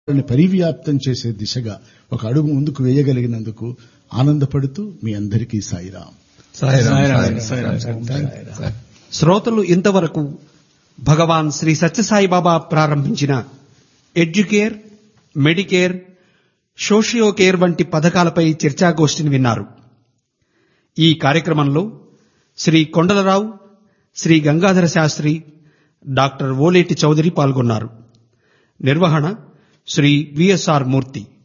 వారిని పరివ్యాప్తం చేసే దిశగా ఒక అడుగు ముందుకు వేయగలిగినందుకు ఆనందపడుతూ మీ అందరికీ సాయిరాం శ్రోతలు ఇంతవరకు భగవాన్ శ్రీ సత్యసాయిబాబా ప్రారంభించిన ఎడ్యుకేర్ మెడికేర్ సోషియో కేర్ వంటి పథకాలపై చర్చాగోష్ఠిని విన్నారు ఈ కార్యక్రమంలో శ్రీ కొండలరావు శ్రీ గంగాధర శాస్త్రి డాక్టర్ ఓలేటి చౌదరి పాల్గొన్నారు నిర్వహణ శ్రీ విఎస్ఆర్ మూర్తి